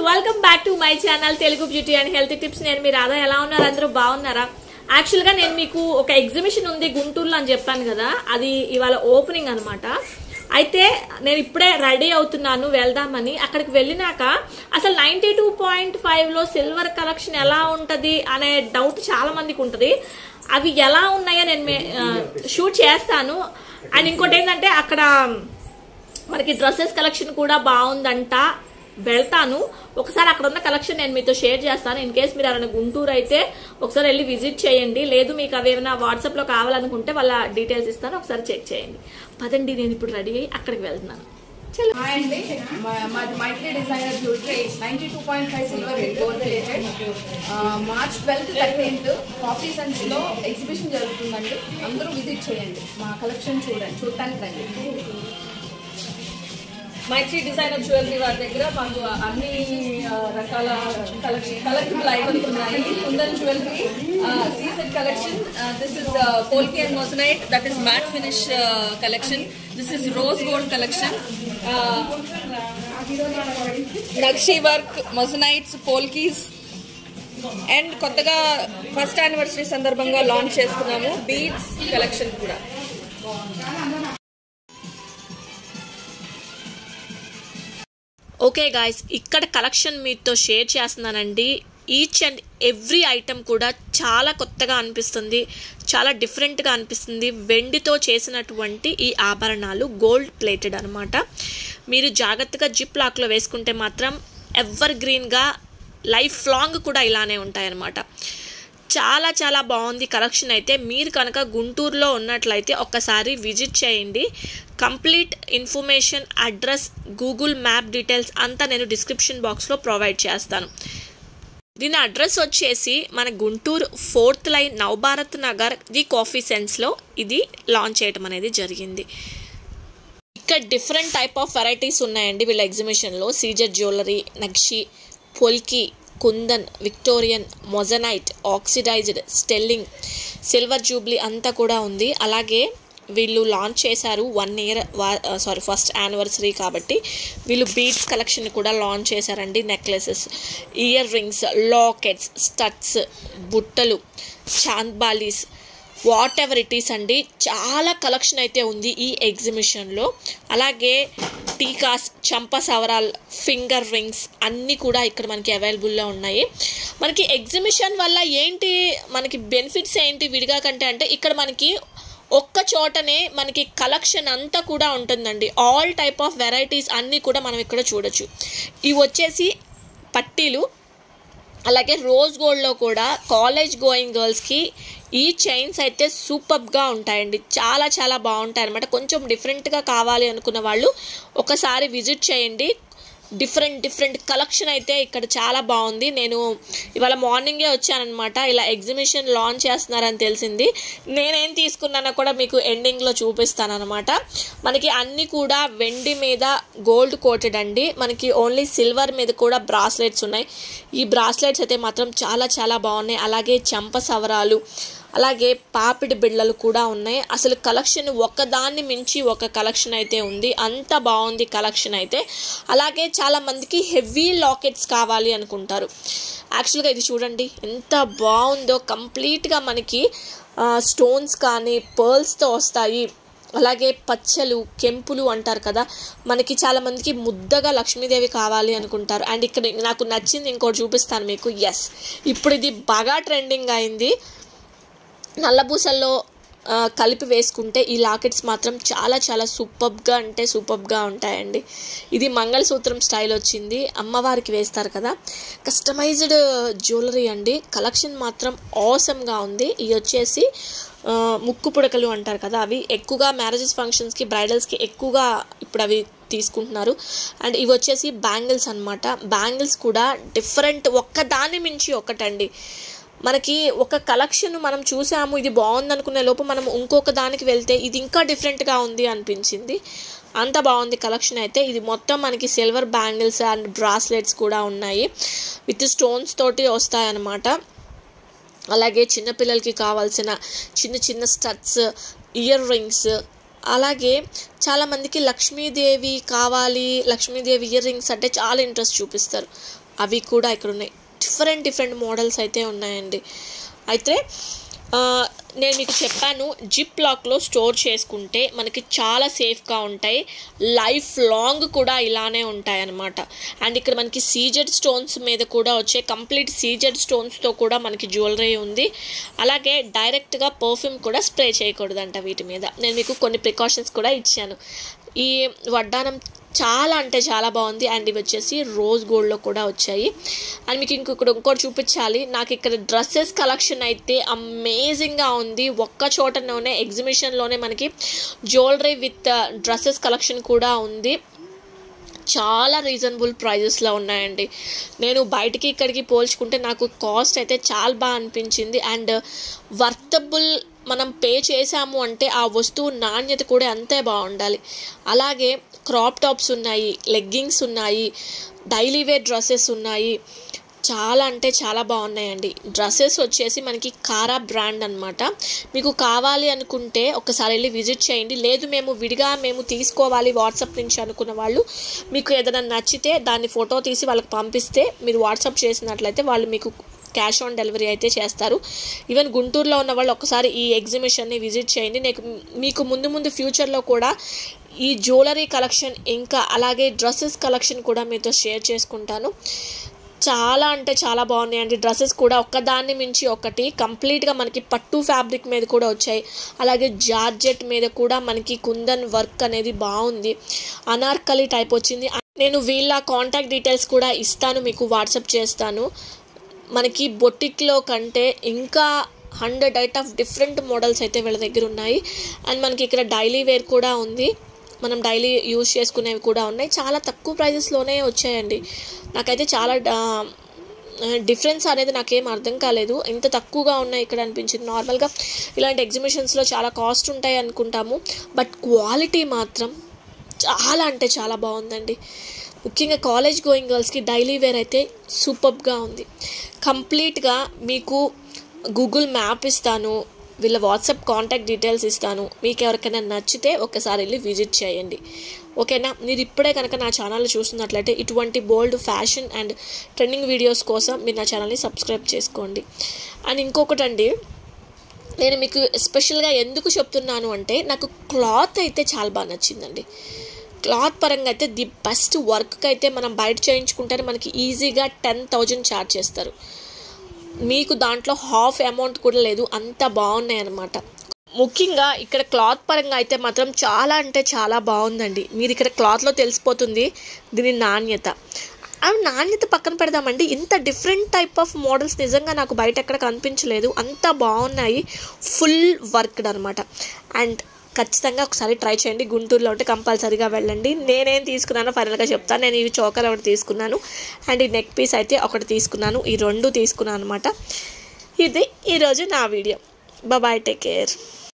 welcome back to my channel Telugu beauty and health tips నేను మీ రాధా ఎలా ఉన్నారు అందరూ బాగున్నారా యాక్చువల్ గా నేను మీకు ఒక ఎగ్జిబిషన్ ఉంది గుంటూరులో అని చెప్పాను కదా అది ఇవాళ ఓపెనింగ్ అన్నమాట అయితే నేను ఇప్పుడే రెడీ అవుతున్నాను వెళ్దామని అక్కడికి వెళ్ళినాక అసలు నైన్టీ టూ పాయింట్ ఫైవ్ లో సిల్వర్ కలెక్షన్ ఎలా ఉంటది అనే డౌట్ చాలా మందికి ఉంటది అవి ఎలా ఉన్నాయో నేను మే- ఆ, షూట్ చేస్తాను అండ్ ఇంకోటి ఏంటంటే అక్కడ మనకి డ్రెస్సెస్ కలెక్షన్ కూడా బాగుందంట వెళ్తాను ఒకసారి అక్కడ ఉన్న కలెక్షన్ నేను మీతో షేర్ చేస్తాను ఇన్ కేస్ మీరు ఎవరైనా గుంటూరు అయితే ఒకసారి వెళ్ళి విజిట్ చేయండి లేదు మీకు అవి ఏమైనా వాట్సాప్ లో కావాలనుకుంటే వాళ్ళ డీటెయిల్స్ ఇస్తాను ఒకసారి చెక్ చేయండి పదండి నేను ఇప్పుడు రెడీ అయ్యి అక్కడికి వెళ్తున్నాను చలో హాయ్ అండి మా- మాది Maitri designer jewellery ninety two point five silver gold related March twelfth thirteenth coffee sons లో ఎగ్జిబిషన్ జరుగుతుందండి అందరూ విజిట్ చేయండి మా కలెక్షన్ చూడండి చూడటానికి రండి మైత్రి డిజైనర్ జ్యువెలరీ వారి దగ్గర మాకు అన్ని ఆ, రకాల కలెక్షన్ కలెక్టిబుల్ ఐటమ్స్ ఉన్నాయి కుందన్ జ్యువెలరీ సీసెట్ collection this is polki and moissanite that is matte finish collection this is rose gold collection nakshi work moissanites polkis and కొత్తగా ఫస్ట్ యానివర్సరీ సందర్భంగా లాంచ్ చేస్తున్నాము బీడ్స్ కలెక్షన్ కూడా ఓకే గాయస్ ఇక్కడ కలెక్షన్ మీతో షేర్ చేస్తున్నానండి each and every item కూడా చాలా కొత్తగా అనిపిస్తుంది చాలా డిఫరెంట్గా అనిపిస్తుంది వెండితో చేసినటువంటి ఈ ఆభరణాలు గోల్డ్ ప్లేటెడ్ అనమాట మీరు జాగ్రత్తగా జిప్ లాక్లో వేసుకుంటే మాత్రం ఎవర్ గ్రీన్గా లైఫ్ లాంగ్ కూడా ఇలానే ఉంటాయన్నమాట చాలా చాలా బాగుంది కలెక్షన్ అయితే మీరు కనుక గుంటూరులో ఉన్నట్లయితే ఒక్కసారి విజిట్ చేయండి complete information address Google map details అంతా నేను డిస్క్రిప్షన్ బాక్స్లో ప్రొవైడ్ చేస్తాను దీని అడ్రస్ వచ్చేసి మన Guntur fourth line Navabharat Nagar the coffee సెన్స్లో ఇది లాంచ్ చేయడం అనేది జరిగింది ఇక్కడ డిఫరెంట్ టైప్ ఆఫ్ వెరైటీస్ ఉన్నాయండి వీళ్ళ ఎగ్జిబిషన్లో సీజర్ jewellery nakshi polki Kundan Victorian moissanite oxidised sterling silver jubilee అంతా కూడా ఉంది అలాగే వీళ్ళు లాంచ్ చేశారు one year sorry first anniversary కాబట్టి వీళ్ళు బీడ్స్ కలెక్షన్ కూడా లాంచ్ చేశారండి necklaces earrings lockets studs బుట్టలు chandbalis whatever it is అండి చాలా కలెక్షన్ అయితే ఉంది ఈ ఎగ్జిబిషన్లో అలాగే టీకాస్ చంప సవరాల్ ఫింగర్ రింగ్స్ అన్నీ కూడా ఇక్కడ మనకి అవైలబుల్లో ఉన్నాయి మనకి ఎగ్జిబిషన్ వల్ల ఏంటి మనకి బెనిఫిట్స్ ఏంటి విడిగా కంటే అంటే ఇక్కడ మనకి ఒక్క చోటనే మనకి కలెక్షన్ అంతా కూడా ఉంటుందండి ఆల్ టైప్ ఆఫ్ వెరైటీస్ అన్నీ కూడా మనం ఇక్కడ చూడొచ్చు ఇవి వచ్చేసి పట్టీలు అలాగే రోజ్ గోల్డ్లో కూడా కాలేజ్ గోయింగ్ గర్ల్స్కి ఈ చైన్స్ అయితే సూపర్గా ఉంటాయండి చాలా చాలా బాగుంటాయి అనమాట కొంచెం డిఫరెంట్గా కావాలి అనుకున్న వాళ్ళు ఒకసారి విజిట్ చేయండి డిఫరెంట్ డిఫరెంట్ కలెక్షన్ అయితే ఇక్కడ చాలా బాగుంది నేను ఇవాళ మార్నింగే వచ్చానమాట ఇలా ఎగ్జిబిషన్ లాంచ్ చేస్తున్నారని తెలిసింది నేనేం తీసుకున్నానో కూడా మీకు ఎండింగ్లో చూపిస్తానమాట మనకి అన్నీ కూడా వెండి మీద గోల్డ్ కోటెడ్ అండి మనకి ఓన్లీ సిల్వర్ మీద కూడా బ్రాస్లెట్స్ ఉన్నాయి ఈ బ్రాస్లెట్స్ అయితే మాత్రం చాలా చాలా బాగున్నాయి అలాగే చెంప సవరాలు అలాగే పాపిడి బిళ్ళలు కూడా ఉన్నాయి అసలు కలెక్షన్ ఒకదాన్ని మించి ఒక కలెక్షన్ అయితే ఉంది అంత బాగుంది కలెక్షన్ అయితే అలాగే చాలా మందికి హెవీ లాకెట్స్ కావాలి అనుకుంటారు యాక్చువల్గా ఇది చూడండి ఎంత బాగుందో కంప్లీట్గా మనకి స్టోన్స్ కానీ పర్ల్స్తో వస్తాయి అలాగే పచ్చలు కెంపులు అంటారు కదా మనకి చాలా మందికి ముద్దగా లక్ష్మీదేవి కావాలి అనుకుంటారు అండ్ ఇక్కడ నాకు నచ్చింది ఇంకోటి చూపిస్తాను మీకు ఎస్ ఇప్పుడు ఇది బాగా ట్రెండింగ్ అయింది నల్లబూసల్లో ఆ, కలిపి వేసుకుంటే ఈ లాకెట్స్ మాత్రం చాలా చాలా సూపర్గా అంటే సూపర్గా ఉంటాయండి ఇది మంగళసూత్రం స్టైల్ వచ్చింది అమ్మవారికి వేస్తారు కదా కస్టమైజ్డ్ జ్యువెలరీ అండి కలెక్షన్ మాత్రం ఆసమ్గా ఉంది ఇది వచ్చేసి ఆ, ముక్కు పుడకలు అంటారు కదా అవి ఎక్కువగా మ్యారేజెస్ ఫంక్షన్స్కి బ్రైడల్స్కి ఎక్కువగా ఇప్పుడు అవి తీసుకుంటున్నారు అండ్ ఇవి వచ్చేసి బ్యాంగిల్స్ అనమాట బ్యాంగిల్స్ కూడా డిఫరెంట్ ఒక్కదాని మించి ఒకటండి మనకి ఒక కలెక్షన్ మనం చూసాము ఇది బాగుంది అనుకునే లోపు మనం ఇంకొక దానికి వెళ్తే ఇది ఇంకా డిఫరెంట్గా ఉంది అనిపించింది అంత బాగుంది కలెక్షన్ అయితే ఇది మొత్తం మనకి సిల్వర్ బ్యాంగిల్స్ అండ్ బ్రాస్లెట్స్ కూడా ఉన్నాయి విత్ స్టోన్స్ తోటి వస్తాయన్నమాట అలాగే చిన్నపిల్లలకి కావాల్సిన చిన్న చిన్న స్టడ్స్ ఇయర్ రింగ్స్ అలాగే చాలామందికి లక్ష్మీదేవి కావాలి లక్ష్మీదేవి ఇయర్ రింగ్స్ అంటే చాలా ఇంట్రెస్ట్ చూపిస్తారు అవి కూడా ఇక్కడ ఉన్నాయి డిఫరెంట్ డిఫరెంట్ మోడల్స్ అయితే ఉన్నాయండి అయితే ఆ, నేను మీకు చెప్పాను జిప్ లాక్లో స్టోర్ చేసుకుంటే మనకి చాలా సేఫ్గా ఉంటాయి లైఫ్ లాంగ్ కూడా ఇలానే ఉంటాయి అన్నమాట అండ్ ఇక్కడ మనకి సీజెడ్ స్టోన్స్ మీద కూడా వచ్చే కంప్లీట్ సీజెడ్ స్టోన్స్తో కూడా మనకి జ్యువెలరీ ఉంది అలాగే డైరెక్ట్గా పర్ఫ్యూమ్ కూడా స్ప్రే చేయకూడదంట వీటి మీద నేను మీకు కొన్ని ప్రికాషన్స్ కూడా ఇచ్చాను ఈ వడ్డానం చాలా అంటే చాలా బాగుంది అండ్ ఇవి వచ్చేసి రోజ్ గోల్డ్లో కూడా వచ్చాయి అండ్ మీకు ఇంకొకటి ఇంకోటి చూపించాలి నాకు ఇక్కడ డ్రెస్సెస్ కలెక్షన్ అయితే అమేజింగ్గా ఉంది ఒక్క చోటలోనే ఎగ్జిబిషన్లోనే మనకి జ్యువెలరీ విత్ డ్రెస్సెస్ కలెక్షన్ కూడా ఉంది చాలా రీజనబుల్ ప్రైజెస్లో ఉన్నాయండి నేను బయటికి ఇక్కడికి పోల్చుకుంటే నాకు కాస్ట్ అయితే చాలా బాగా అనిపించింది అండ్ వర్తబుల్ మనం పే చేసాము అంటే ఆ వస్తువు నాణ్యత కూడా అంతే బాగుండాలి అలాగే క్రాప్ టాప్స్ ఉన్నాయి లెగ్గింగ్స్ ఉన్నాయి డైలీ వేర్ డ్రెస్సెస్ ఉన్నాయి చాలా అంటే చాలా బాగున్నాయండి డ్రెస్సెస్ వచ్చేసి మనకి కారా బ్రాండ్ అనమాట మీకు కావాలి అనుకుంటే ఒకసారి వెళ్ళి విజిట్ చేయండి లేదు మేము విడిగా మేము తీసుకోవాలి వాట్సాప్ నుంచి అనుకున్న వాళ్ళు మీకు ఏదైనా నచ్చితే దాన్ని ఫోటో తీసి వాళ్ళకి పంపిస్తే మీరు వాట్సాప్ చేసినట్లయితే వాళ్ళు మీకు క్యాష్ ఆన్ డెలివరీ అయితే చేస్తారు ఈవెన్ గుంటూరులో ఉన్న వాళ్ళు ఒకసారి ఈ ఎగ్జిబిషన్ని విజిట్ చేయండి నీకు మీకు ముందు ముందు ఫ్యూచర్లో కూడా ఈ జ్యువెలరీ కలెక్షన్ ఇంకా అలాగే డ్రెస్సెస్ కలెక్షన్ కూడా మీతో షేర్ చేసుకుంటాను చాలా అంటే చాలా బాగున్నాయండి డ్రెస్సెస్ కూడా ఒక్కదాన్ని మించి ఒకటి కంప్లీట్గా మనకి పట్టు ఫ్యాబ్రిక్ మీద కూడా వచ్చాయి అలాగే జార్జెట్ మీద కూడా మనకి కుందన్ వర్క్ అనేది బాగుంది అనార్కలి టైప్ వచ్చింది నేను వీళ్ళ కాంటాక్ట్ డీటెయిల్స్ కూడా ఇస్తాను మీకు వాట్సాప్ చేస్తాను మనకి బొటిక్లో కంటే ఇంకా hundred eight of different models అయితే వీళ్ళ దగ్గర ఉన్నాయి అండ్ మనకి ఇక్కడ డైలీ వేర్ కూడా ఉంది మనం డైలీ యూజ్ చేసుకునేవి కూడా ఉన్నాయి చాలా తక్కువ ప్రైజెస్లోనే వచ్చాయండి నాకైతే చాలా డిఫరెన్స్ అనేది నాకేం అర్థం కాలేదు ఇంత తక్కువగా ఉన్నాయి ఇక్కడ అనిపించింది నార్మల్గా ఇలాంటి ఎగ్జిబిషన్స్లో చాలా కాస్ట్ ఉంటాయి అనుకుంటాము బట్ క్వాలిటీ మాత్రం చాలా అంటే చాలా బాగుందండి ముఖ్యంగా కాలేజ్ గోయింగ్ గర్ల్స్కి డైలీ వేర్ అయితే సూపర్గా ఉంది కంప్లీట్గా మీకు గూగుల్ మ్యాప్ ఇస్తాను వీళ్ళ వాట్సాప్ కాంటాక్ట్ డీటెయిల్స్ ఇస్తాను మీకు ఎవరికైనా నచ్చితే ఒకసారి వెళ్ళి విజిట్ చేయండి ఓకేనా మీరు ఇప్పుడే కనుక నా ఛానల్ చూస్తున్నట్లయితే ఇటువంటి bold fashion and trending videos కోసం మీరు నా ఛానల్ని సబ్స్క్రైబ్ చేసుకోండి అండ్ ఇంకొకటి అండి నేను మీకు ఎస్పెషల్గా ఎందుకు చెప్తున్నాను అంటే నాకు క్లాత్ అయితే చాలా బాగా నచ్చిందండి క్లాత్ పరంగా అయితే ది బెస్ట్ వర్క్కి అయితే మనం బయట చేయించుకుంటే మనకి ఈజీగా టెన్ థౌజండ్ ఛార్జ్ చేస్తారు మీకు దాంట్లో హాఫ్ అమౌంట్ కూడా లేదు అంత బాగున్నాయి అన్నమాట ముఖ్యంగా ఇక్కడ క్లాత్ పరంగా అయితే మాత్రం చాలా అంటే చాలా బాగుందండి మీరు ఇక్కడ క్లాత్లో తెలిసిపోతుంది దీని నాణ్యత అవి నాణ్యత పక్కన పెడదామండి ఇంత డిఫరెంట్ టైప్ ఆఫ్ మోడల్స్ నిజంగా నాకు బయట ఎక్కడ కనిపించలేదు అంత బాగున్నాయి ఫుల్ వర్క్డ్ అనమాట అండ్ ఖచ్చితంగా ఒకసారి ట్రై చేయండి గుంటూరులో ఉంటే కంపల్సరీగా వెళ్ళండి నేనేం తీసుకున్నానో ఫైనల్గా చెప్తాను నేను ఇవి చోకర్ ఒకటి తీసుకున్నాను అండ్ ఈ నెక్ పీస్ అయితే ఒకటి తీసుకున్నాను ఈ రెండు తీసుకున్నాను అనమాట ఇది ఈరోజు నా వీడియో బాయ్ టేక్ కేర్